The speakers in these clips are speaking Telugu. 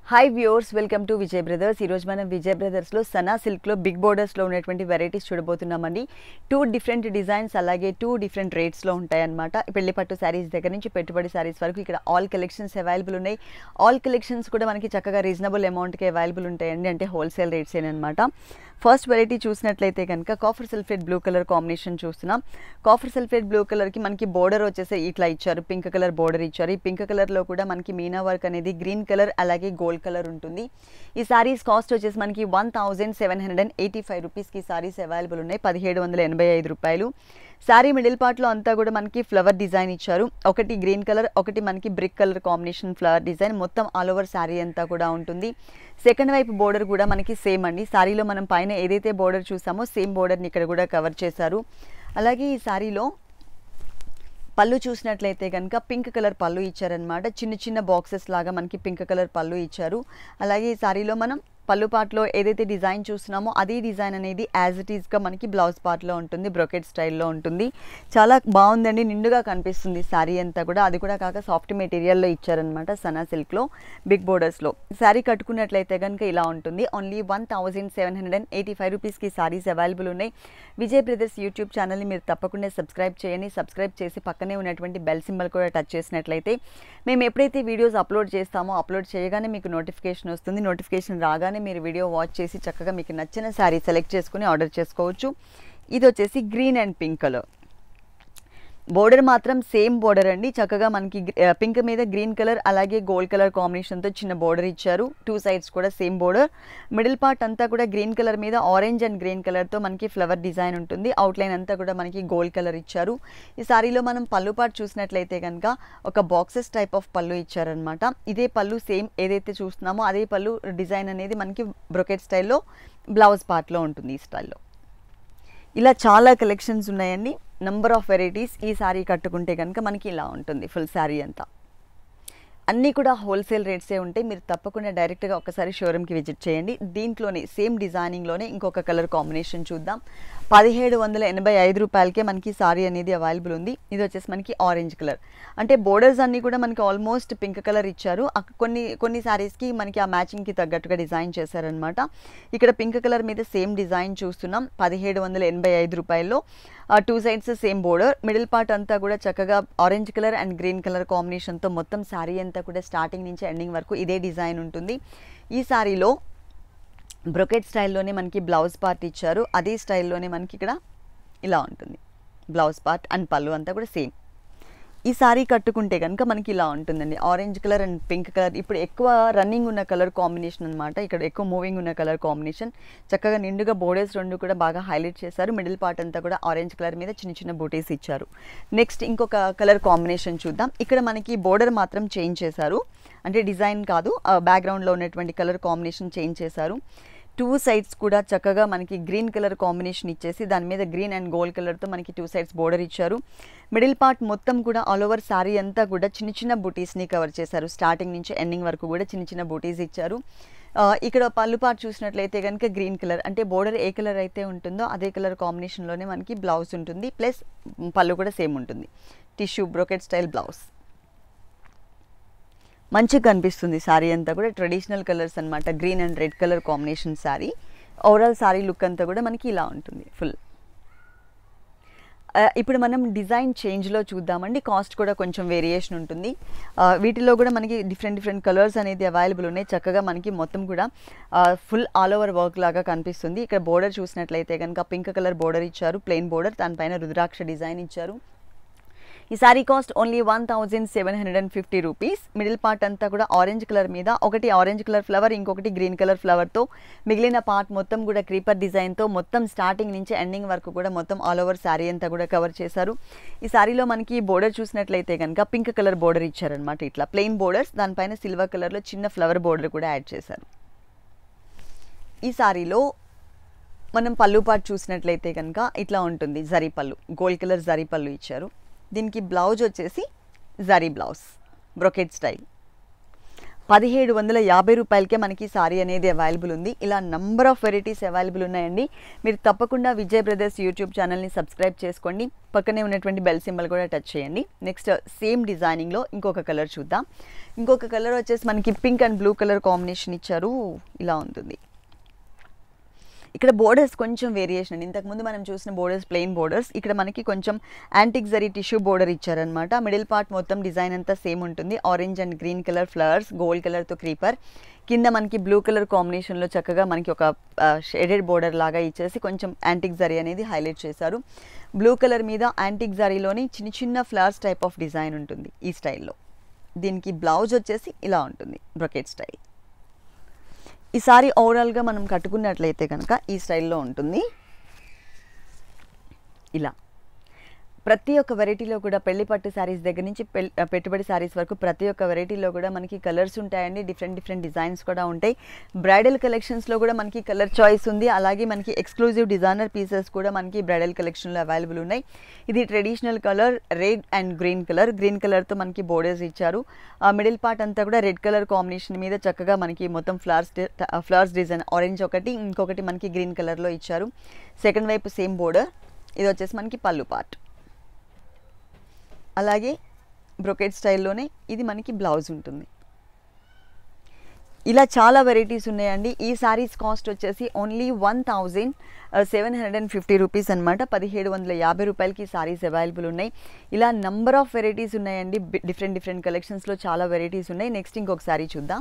hi viewers welcome to Vijay brothers ఈరోజు మనం విజయ్ బ్రదర్స్లో సనా సిల్క్లో బిగ్ బోర్డర్స్లో ఉన్నటువంటి వెరైటీస్ చూడబోతున్నామండి టూ డిఫరెంట్ డిజైన్స్ అలాగే టూ డిఫరెంట్ రేట్స్లో ఉంటాయన్నమాట పెళ్లి పట్టు శారీస్ దగ్గర నుంచి పెట్టుబడి శారీస్ వరకు ఇక్కడ ఆల్ కలెక్షన్స్ అవైలబుల్ ఉన్నాయి ఆల్ కలెక్షన్స్ కూడా మనకి చక్కగా రీజనబుల్ అమౌంట్కి అవైలబుల్ ఉంటాయండి అంటే హోల్సేల్ రేట్స్ అనమాట ఫస్ట్ వెరైటీ చూసినట్లయితే కనుక copper sulphate blue colour combination చూస్తున్నాం కాఫర్ సల్ఫేట్ బ్లూ కలర్కి మనకి బోర్డర్ వచ్చేసి ఇట్లా ఇచ్చారు పింక్ కలర్ బోర్డర్ ఇచ్చారు ఈ పింక్ కలర్లో కూడా మనకి మీనా వర్క్ అనేది గ్రీన్ కలర్ అలాగే గోల్డ్ కలర్ ఉంటుంది ఈ సారీస్ కాస్ట్ వచ్చేసి మనకి one thousand seven hundred and eighty five రూపీస్కి సారీస్ అవైలబుల్ ఉన్నాయి పదిహేడు వందల ఎనభై ఐదు రూపాయలు శారీ మిడిల్ పార్ట్లో అంతా కూడా మనకి ఫ్లవర్ డిజైన్ ఇచ్చారు ఒకటి గ్రీన్ కలర్ ఒకటి మనకి brick colour combination flower design మొత్తం ఆల్ ఓవర్ శారీ అంతా కూడా ఉంటుంది సెకండ్ వైపు బోర్డర్ కూడా మనకి సేమ్ అండి శారీలో మనం పైన ఏదైతే బోర్డర్ చూసామో సేమ్ బోర్డర్ని ఇక్కడ కూడా కవర్ చేశారు అలాగే ఈ శారీలో పళ్ళు చూసినట్లయితే కనుక పింక్ కలర్ పళ్ళు ఇచ్చారనమాట చిన్న చిన్న బాక్సెస్ లాగా మనకి పింక్ కలర్ పళ్ళు ఇచ్చారు అలాగే ఈ సారీలో మనం పళ్ళు పార్ట్లో ఏదైతే డిజైన్ చూస్తున్నామో అదే డిజైన్ అనేది యాజ్ ఇట్ ఈస్గా మనకి బ్లౌజ్ పార్ట్లో ఉంటుంది బ్రొకెట్ స్టైల్లో ఉంటుంది చాలా బాగుందండి నిండుగా కనిపిస్తుంది శారీ అంతా కూడా అది కూడా కాక సాఫ్ట్ మెటీరియల్లో ఇచ్చారనమాట సనా సిల్క్లో బిగ్ బోర్డర్స్లో శారీ కట్టుకున్నట్లయితే కనుక ఇలా ఉంటుంది only one thousand seven hundred and eighty five రూపీస్కి సారీస్ అవైలబుల్ ఉన్నాయి విజయ్ బ్రదర్స్ యూట్యూబ్ ఛానల్ని మీరు తప్పకుండా సబ్స్క్రైబ్ చేయండి సబ్స్క్రైబ్ చేసి పక్కనే ఉన్నటువంటి బెల్ సింబల్ కూడా టచ్ చేసినట్లయితే మేము ఎప్పుడైతే వీడియోస్ అప్లోడ్ చేస్తామో అప్లోడ్ చేయగానే మీకు నోటిఫికేషన్ వస్తుంది నోటిఫికేషన్ రాగానే మీరు వీడియో వాచ్ చేసి చక్కగా మీకు నచ్చిన శారీ సెలెక్ట్ చేసుకుని ఆర్డర్ చేసుకోవచ్చు ఇది వచ్చేసి green and pink colour border మాత్రం సేమ్ బోర్డర్ అండి చక్కగా మనకి పింక్ మీద గ్రీన్ కలర్ అలాగే గోల్డ్ కలర్ కాంబినేషన్తో చిన్న బోర్డర్ ఇచ్చారు టూ సైడ్స్ కూడా సేమ్ బోర్డర్ మిడిల్ పార్ట్ అంతా కూడా గ్రీన్ కలర్ మీద ఆరెంజ్ అండ్ గ్రీన్ కలర్తో మనకి ఫ్లవర్ డిజైన్ ఉంటుంది అవుట్లైన్ అంతా కూడా మనకి గోల్డ్ కలర్ ఇచ్చారు ఈ సారీలో మనం పళ్ళు పార్ట్ చూసినట్లయితే కనుక ఒక బాక్సెస్ టైప్ ఆఫ్ పళ్ళు ఇచ్చారనమాట ఇదే పళ్ళు సేమ్ ఏదైతే చూస్తున్నామో అదే పళ్ళు డిజైన్ అనేది మనకి బ్రొకెట్ స్టైల్లో బ్లౌజ్ పార్ట్లో ఉంటుంది ఈ స్టైల్లో ఇలా చాలా కలెక్షన్స్ ఉన్నాయండి నంబర్ ఆఫ్ వెరైటీస్ ఈ శారీ కట్టుకుంటే కనుక మనకి ఇలా ఉంటుంది ఫుల్ శారీ అంతా అన్నీ కూడా హోల్సేల్ రేట్సే ఉంటాయి మీరు తప్పకుండా డైరెక్ట్గా ఒకసారి షోరూమ్కి విజిట్ చేయండి దీంట్లోనే సేమ్ డిజైనింగ్లోనే ఇంకొక కలర్ కాంబినేషన్ చూద్దాం పదిహేడు వందల ఎనభై ఐదు రూపాయలకే మనకి సారీ అనేది అవైలబుల్ ఉంది ఇది వచ్చేసి మనకి ఆరెంజ్ కలర్ అంటే బోర్డర్స్ అన్నీ కూడా మనకి ఆల్మోస్ట్ పింక్ కలర్ ఇచ్చారు కొన్ని కొన్ని శారీస్కి మనకి ఆ మ్యాచింగ్కి తగ్గట్టుగా డిజైన్ చేశారనమాట ఇక్కడ పింక్ కలర్ మీద సేమ్ డిజైన్ చూస్తున్నాం పదిహేడు వందల ఎనభై ఐదు రూపాయల్లో two sides same border middle part అంతా కూడా చక్కగా orange colour and green colour కాంబినేషన్తో మొత్తం శారీ అంతా కూడా స్టార్టింగ్ నుంచి ఎండింగ్ వరకు ఇదే డిజైన్ ఉంటుంది ఈ శారీలో బ్రొకెట్ స్టైల్లోనే మనకి బ్లౌజ్ పార్ట్ ఇచ్చారు అదే స్టైల్లోనే మనకి ఇక్కడ ఇలా ఉంటుంది బ్లౌజ్ పార్ట్ అండ్ పళ్ళు అంతా కూడా సేమ్ ఈ సారీ కట్టుకుంటే కనుక మనకి ఇలా ఉంటుందండి orange colour and pink colour ఇప్పుడు ఎక్కువ రన్నింగ్ ఉన్న కలర్ కాంబినేషన్ అనమాట ఇక్కడ ఎక్కువ మూవింగ్ ఉన్న కలర్ కాంబినేషన్ చక్కగా నిండుగా బోర్డర్స్ రెండు కూడా బాగా హైలైట్ చేశారు మిడిల్ పార్ట్ అంతా కూడా ఆరెంజ్ కలర్ మీద చిన్న చిన్న బూటీస్ ఇచ్చారు నెక్స్ట్ ఇంకొక కలర్ కాంబినేషన్ చూద్దాం ఇక్కడ మనకి బోర్డర్ మాత్రం చేంజ్ చేశారు అంటే డిజైన్ కాదు బ్యాక్గ్రౌండ్లో ఉన్నటువంటి కలర్ కాంబినేషన్ చేంజ్ చేశారు టూ సైడ్స్ కూడా చక్కగా మనకి గ్రీన్ కలర్ కాంబినేషన్ ఇచ్చేసి దాని మీద గ్రీన్ అండ్ గోల్డ్ కలర్తో మనకి టూ సైడ్స్ బోర్డర్ ఇచ్చారు మిడిల్ పార్ట్ మొత్తం కూడా ఆల్ ఓవర్ శారీ అంతా కూడా చిన్న చిన్న బూటీస్ని కవర్ చేశారు స్టార్టింగ్ నుంచి ఎండింగ్ వరకు కూడా చిన్న చిన్న బూటీస్ ఇచ్చారు ఇక్కడ పళ్ళు పార్ట్ చూసినట్లయితే కనుక గ్రీన్ కలర్ అంటే బోర్డర్ ఏ కలర్ అయితే ఉంటుందో అదే కలర్ కాంబినేషన్లోనే మనకి బ్లౌజ్ ఉంటుంది ప్లస్ పళ్ళు కూడా సేమ్ ఉంటుంది టిష్యూ బ్రోకెట్ స్టైల్ బ్లౌజ్ మంచిగా కనిపిస్తుంది శారీ అంతా కూడా ట్రెడిషనల్ కలర్స్ అనమాట green and red colour combination sari overall sari look అంతా కూడా మనకి ఇలా ఉంటుంది ఫుల్ ఇప్పుడు మనం డిజైన్ చేంజ్లో చూద్దామండి కాస్ట్ కూడా కొంచెం వేరియేషన్ ఉంటుంది వీటిలో కూడా మనకి డిఫరెంట్ డిఫరెంట్ కలర్స్ అనేది అవైలబుల్ ఉన్నాయి చక్కగా మనకి మొత్తం కూడా ఫుల్ ఆల్ ఓవర్ వర్క్ లాగా కనిపిస్తుంది ఇక్కడ బోర్డర్ చూసినట్లయితే కనుక పింక్ కలర్ బోర్డర్ ఇచ్చారు ప్లెయిన్ బోర్డర్ దానిపైన రుద్రాక్ష డిజైన్ ఇచ్చారు ఈ sari cost only one thousand seven hundred and fifty rupees middle part అంతా కూడా ఆరెంజ్ కలర్ మీద ఒకటి ఆరెంజ్ కలర్ ఫ్లవర్ ఇంకొకటి గ్రీన్ కలర్ ఫ్లవర్తో మిగిలిన పార్ట్ మొత్తం కూడా క్రీపర్ డిజైన్తో మొత్తం స్టార్టింగ్ నుంచి ఎండింగ్ వరకు కూడా మొత్తం ఆల్ ఓవర్ శారీ అంతా కూడా కవర్ చేశారు ఈ శారీలో మనకి బోర్డర్ చూసినట్లయితే కనుక పింక్ కలర్ బోర్డర్ ఇచ్చారనమాట ఇట్లా ప్లెయిన్ బోర్డర్స్ దానిపైన సిల్వర్ కలర్లో చిన్న ఫ్లవర్ బోర్డర్ కూడా యాడ్ చేశారు ఈ శారీలో మనం పళ్ళు పార్ట్ చూసినట్లయితే కనుక ఇట్లా ఉంటుంది జరీ పళ్ళు గోల్డ్ కలర్ జరీ పళ్ళు ఇచ్చారు దీనికి బ్లౌజ్ వచ్చేసి జరీ బ్లౌజ్ బ్రొకెట్ స్టైల్ పదిహేడు వందల యాభై రూపాయలకే మనకి సారీ అనేది అవైలబుల్ ఉంది ఇలా నంబర్ ఆఫ్ వెరైటీస్ అవైలబుల్ ఉన్నాయండి మీరు తప్పకుండా విజయ్ బ్రదర్స్ యూట్యూబ్ ఛానల్ని సబ్స్క్రైబ్ చేసుకోండి పక్కనే ఉన్నటువంటి బెల్ సింబల్ కూడా టచ్ చేయండి నెక్స్ట్ సేమ్ డిజైనింగ్లో ఇంకొక కలర్ చూద్దాం ఇంకొక కలర్ వచ్చేసి మనకి pink and blue colour combination ఇచ్చారు ఇలా ఉంటుంది ఇక్కడ బోర్డర్స్ కొంచెం వేరియేషన్ అండి ఇంతకుముందు మనం చూసిన బోర్డర్స్ ప్లెయిన్ బోర్డర్స్ ఇక్కడ మనకి కొంచెం యాంటిక్ జరీ టిష్యూ బోర్డర్ ఇచ్చారనమాట మిడిల్ పార్ట్ మొత్తం డిజైన్ అంతా సేమ్ ఉంటుంది orange and green colour flowers gold కలర్తో క్రీపర్ కింద మనకి బ్లూ కలర్ కాంబినేషన్లో చక్కగా మనకి ఒక షేడెడ్ బోర్డర్ లాగా ఇచ్చేసి కొంచెం యాంటిక్ జరీ అనేది హైలైట్ చేశారు బ్లూ కలర్ మీద యాంటిక్ జరీలోని చిన్న చిన్న ఫ్లవర్స్ టైప్ ఆఫ్ డిజైన్ ఉంటుంది ఈ స్టైల్లో దీనికి బ్లౌజ్ వచ్చేసి ఇలా ఉంటుంది బ్రొకెట్ స్టైల్ ఈ సారీ ఓవరాల్గా మనం కట్టుకున్నట్లయితే కనుక ఈ స్టైల్లో ఉంటుంది ఇలా ప్రతి ఒక్క వెరైటీలో కూడా పెళ్లి పట్టు శారీస్ దగ్గర నుంచి పెళ్లి పెట్టుబడి శారీస్ వరకు ప్రతి ఒక్క వెరైటీలో కూడా మనకి కలర్స్ ఉంటాయండి డిఫరెంట్ డిఫరెంట్ డిజైన్స్ కూడా ఉంటాయి బ్రైడల్ కలెక్షన్స్లో కూడా మనకి కలర్ చాయిస్ ఉంది అలాగే మనకి ఎక్స్క్లూజివ్ డిజైనర్ పీసెస్ కూడా మనకి బ్రైడల్ కలెక్షన్లో అవైలబుల్ ఉన్నాయి ఇది traditional colour red and green colour green కలర్తో మనకి బోర్డర్స్ ఇచ్చారు ఆ మిడిల్ పార్ట్ అంతా కూడా రెడ్ కలర్ కాంబినేషన్ మీద చక్కగా మనకి మొత్తం ఫ్లవర్స్ ఫ్లవర్స్ డిజైన్ ఆరెంజ్ ఒకటి ఇంకొకటి మనకి గ్రీన్ కలర్లో ఇచ్చారు సెకండ్ వైపు సేమ్ బోర్డర్ ఇది వచ్చేసి మనకి పళ్ళు పార్ట్ అలాగే బ్రొకెట్ స్టైల్లోనే ఇది మనకి బ్లౌజ్ ఉంటుంది ఇలా చాలా వెరైటీస్ ఉన్నాయండి ఈ శారీస్ కాస్ట్ వచ్చేసి only one thousand seven hundred and fifty rupees అనమాట పదిహేడు వందల యాభై రూపాయలకి ఈ శారీస్ అవైలబుల్ ఉన్నాయి ఇలా నంబర్ ఆఫ్ వెరైటీస్ ఉన్నాయండి డిఫరెంట్ డిఫరెంట్ కలెక్షన్స్లో చాలా వెరైటీస్ ఉన్నాయి నెక్స్ట్ ఇంకొక శారీ చూద్దాం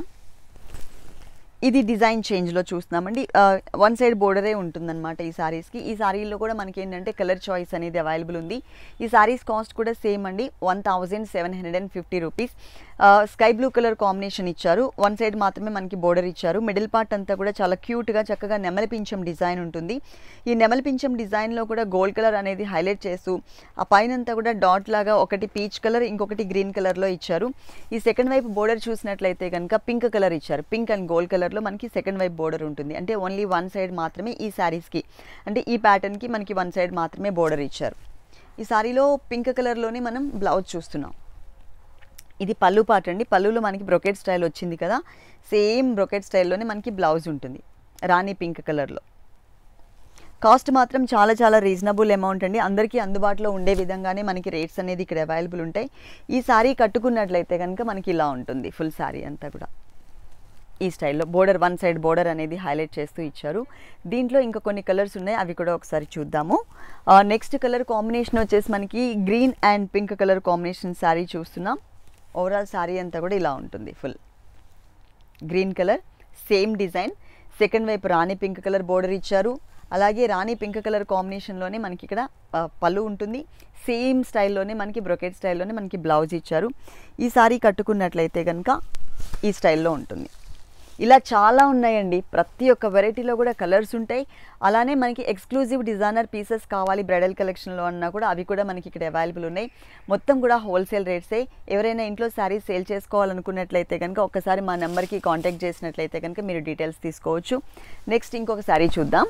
ఇది డిజైన్ చేంజ్లో చూస్తున్నామండి వన్ సైడ్ బోర్డరే ఉంటుందన్నమాట ఈ సారీస్కి ఈ సారీలో కూడా మనకి ఏంటంటే కలర్ చాయిస్ అనేది అవైలబుల్ ఉంది ఈ సారీస్ కాస్ట్ కూడా సేమ్ అండి one thousand seven hundred and fifty rupees sky blue colour combination ఇచ్చారు వన్ సైడ్ మాత్రమే మనకి బోర్డర్ ఇచ్చారు మిడిల్ పార్ట్ అంతా కూడా చాలా క్యూట్గా చక్కగా నెమలి పింఛం డిజైన్ ఉంటుంది ఈ నెమలి పింఛం డిజైన్లో కూడా గోల్డ్ కలర్ అనేది హైలైట్ చేస్తూ ఆ పైన అంతా కూడా డాట్ లాగా ఒకటి పీచ్ కలర్ ఇంకొకటి గ్రీన్ కలర్లో ఇచ్చారు ఈ సెకండ్ వైపు బోర్డర్ చూసినట్లయితే కనుక పింక్ కలర్ ఇచ్చారు పింక్ అండ్ గోల్డ్ కలర్లో మనకి సెకండ్ వైపు బోర్డర్ ఉంటుంది అంటే ఓన్లీ వన్ సైడ్ మాత్రమే ఈ శారీస్కి అంటే ఈ ప్యాటర్న్కి మనకి వన్ సైడ్ మాత్రమే బోర్డర్ ఇచ్చారు ఈ సారీలో పింక్ కలర్లోనే మనం బ్లౌజ్ చూస్తున్నాం ఇది పళ్ళు పాట అండి పళ్ళులో మనకి బ్రొకెట్ స్టైల్ వచ్చింది కదా సేమ్ బ్రొకెట్ స్టైల్లోనే మనకి బ్లౌజ్ ఉంటుంది రాణి పింక్ కలర్లో కాస్ట్ మాత్రం చాలా చాలా రీజనబుల్ అమౌంట్ అండి అందరికీ అందుబాటులో ఉండే విధంగానే మనకి రేట్స్ అనేది ఇక్కడ అవైలబుల్ ఉంటాయి ఈ శారీ కట్టుకున్నట్లయితే కనుక మనకి ఇలా ఉంటుంది ఫుల్ శారీ అంతా కూడా ఈ స్టైల్లో బోర్డర్ వన్ సైడ్ బోర్డర్ అనేది హైలైట్ చేస్తూ ఇచ్చారు దీంట్లో ఇంకా కొన్ని కలర్స్ ఉన్నాయి అవి కూడా ఒకసారి చూద్దాము నెక్స్ట్ కలర్ కాంబినేషన్ వచ్చేసి మనకి green and pink colour combination sari చూస్తున్నాం ఓవరాల్ శారీ అంతా కూడా ఇలా ఉంటుంది full green colour same design second వైపు రాణి పింక్ కలర్ బోర్డర్ ఇచ్చారు అలాగే రాణి పింక్ కలర్ కాంబినేషన్లోనే మనకి ఇక్కడ ఆ, పళ్ళు ఉంటుంది సేమ్ స్టైల్లోనే మనకి బ్రొకెట్ స్టైల్లోనే మనకి బ్లౌజ్ ఇచ్చారు ఈ సారీ కట్టుకున్నట్లయితే కనుక ఈ స్టైల్లో ఉంటుంది ఇలా చాలా ఉన్నాయండి ప్రతి ఒక్క వెరైటీలో కూడా కలర్స్ ఉంటాయి అలానే మనకి ఎక్స్క్లూజివ్ డిజైనర్ పీసెస్ కావాలి బ్రైడల్ కలెక్షన్లో అన్నా కూడా అవి కూడా మనకి ఇక్కడ అవైలబుల్ ఉన్నాయి మొత్తం కూడా హోల్సేల్ రేట్సే ఎవరైనా ఇంట్లో శారీస్ సేల్ చేసుకోవాలనుకున్నట్లయితే కనుక ఒకసారి మా నెంబర్కి కాంటాక్ట్ చేసినట్లయితే కనుక మీరు డీటెయిల్స్ తీసుకోవచ్చు నెక్స్ట్ ఇంకొక శారీ చూద్దాం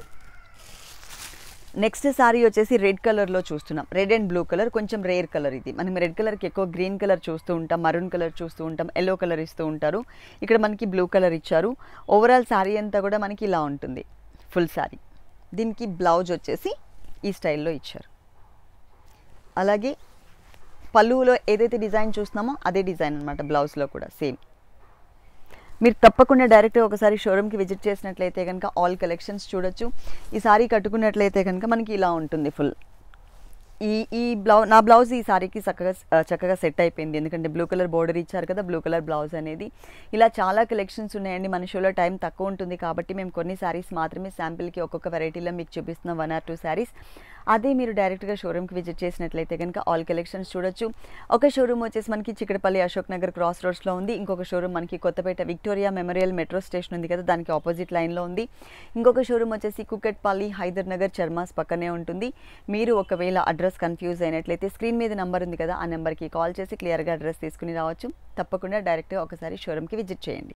నెక్స్ట్ శారీ వచ్చేసి రెడ్ కలర్లో చూస్తున్నాం రెడ్ అండ్ బ్లూ కలర్ కొంచెం రేర్ కలర్ ఇది మనం రెడ్ కలర్కి ఎక్కువ గ్రీన్ కలర్ చూస్తూ ఉంటాం మరూన్ కలర్ చూస్తూ ఉంటాం ఎల్లో కలర్ ఇస్తూ ఉంటారు ఇక్కడ మనకి బ్లూ కలర్ ఇచ్చారు ఓవరాల్ శారీ అంతా కూడా మనకి ఇలా ఉంటుంది ఫుల్ శారీ దీనికి బ్లౌజ్ వచ్చేసి ఈ స్టైల్లో ఇచ్చారు అలాగే పళ్ళులో ఏదైతే డిజైన్ చూస్తున్నామో అదే డిజైన్ అనమాట బ్లౌజ్లో కూడా సేమ్ మీరు తప్పకుండా డైరెక్ట్గా ఒకసారి షోరూమ్కి విజిట్ చేసినట్లయితే కనుక ఆల్ కలెక్షన్స్ చూడొచ్చు ఈ సారీ కట్టుకున్నట్లయితే కనుక మనకి ఇలా ఉంటుంది ఫుల్ ఈ ఈ బ్లౌ నా బ్లౌజ్ ఈ సారీకి చక్కగా ఆ, చక్కగా సెట్ అయిపోయింది ఎందుకంటే బ్లూ కలర్ బోర్డర్ ఇచ్చారు కదా బ్లూ కలర్ బ్లౌజ్ అనేది ఇలా చాలా కలెక్షన్స్ ఉన్నాయండి మన షోలో టైం తక్కువ ఉంటుంది కాబట్టి మేము కొన్ని శారీస్ మాత్రమే శాంపిల్కి ఒక్కొక్క వెరైటీలో మీకు చూపిస్తున్నాం వన్ ఆర్ టూ శారీస్ అదే మీరు డైరెక్ట్గా షోరూమ్కి విజిట్ చేసినట్లయితే కనుక ఆల్ కలెక్షన్స్ చూడొచ్చు ఒక షోరూమ్ వచ్చేసి మనకి చిక్కడపల్లి అశోక్ నగర్ క్రాస్ రోడ్స్లో ఉంది ఇంకొక షోరూమ్ మనకి Kothapet Victoria Memorial metro station ఉంది కదా దానికి ఆపోజిట్ లైన్లో ఉంది ఇంకొక షోరూమ్ వచ్చేసి కుకెట్పల్లి హైదర్ నగర్ చర్మాస్ పక్కనే ఉంటుంది మీరు ఒకవేళ అడ్రస్ కన్ఫ్యూజ్ అయినట్లయితే స్క్రీన్ మీద నెంబర్ ఉంది కదా ఆ నెంబర్కి కాల్ చేసి క్లియర్గా అడ్రస్ తీసుకుని రావచ్చు తప్పకుండా డైరెక్ట్గా ఒకసారి షోరూమ్కి విజిట్ చేయండి